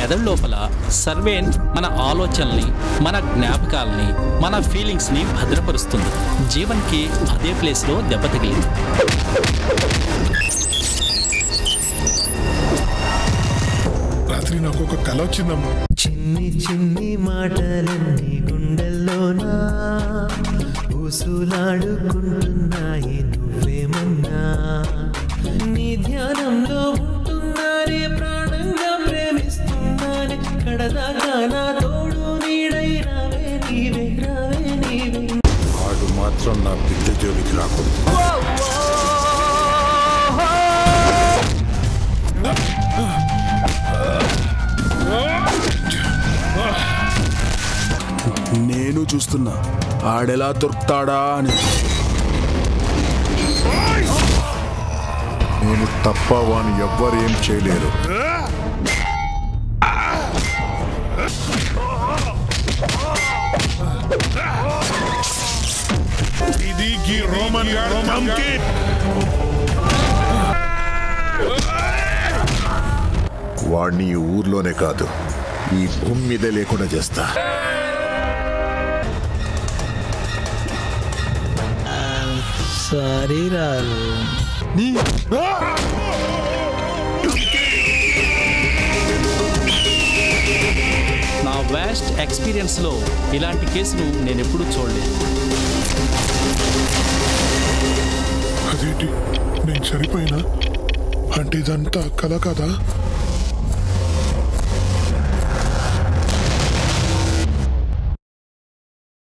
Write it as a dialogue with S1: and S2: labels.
S1: మెదడు లోపల సర్వేన్ మన ఆలోచనల్ని మన జ్ఞాపకాలని మన ఫీలింగ్స్ని భద్రపరుస్తుంది జీవన్కి అదే ప్లేస్లో దెబ్బ తగిలింది
S2: రాత్రి నాకు ఒక కల వచ్చిందమ్మా
S3: చిన్ని చిన్ని మాటలన్నీ గుండెల్లోనా ఊసులాడుకుంటున్నాయి నువ్వేమన్నా నీ ధ్యానంలో ఉంటున్నానే ప్రాణంగా ప్రేమిస్తున్నానే కడదాకా నా తోడు నీడై రావే నీవే రావే నీవే
S2: వాడు మాత్రం నా బిడ్డ జోలికి రాకూడదు
S4: నేను చూస్తున్నా ఆడెలా దొరుకుతాడా అని
S2: నేను తప్ప వాని ఎవ్వరేం చేయలేరు ఇది గీ రోమన్ రోమన్కి వాడిని ఈ ఊర్లోనే కాదు ఈ భూమి మీదే లేకుండా చేస్తా
S3: సారీ రారు
S1: నా వ్యాస్ట్ ఎక్స్పీరియన్స్లో ఇలాంటి కేసును నేను ఎప్పుడూ చూడలేదు
S2: అదేంటి నేను చనిపోయినా అంటే ఇదంతా కల కదా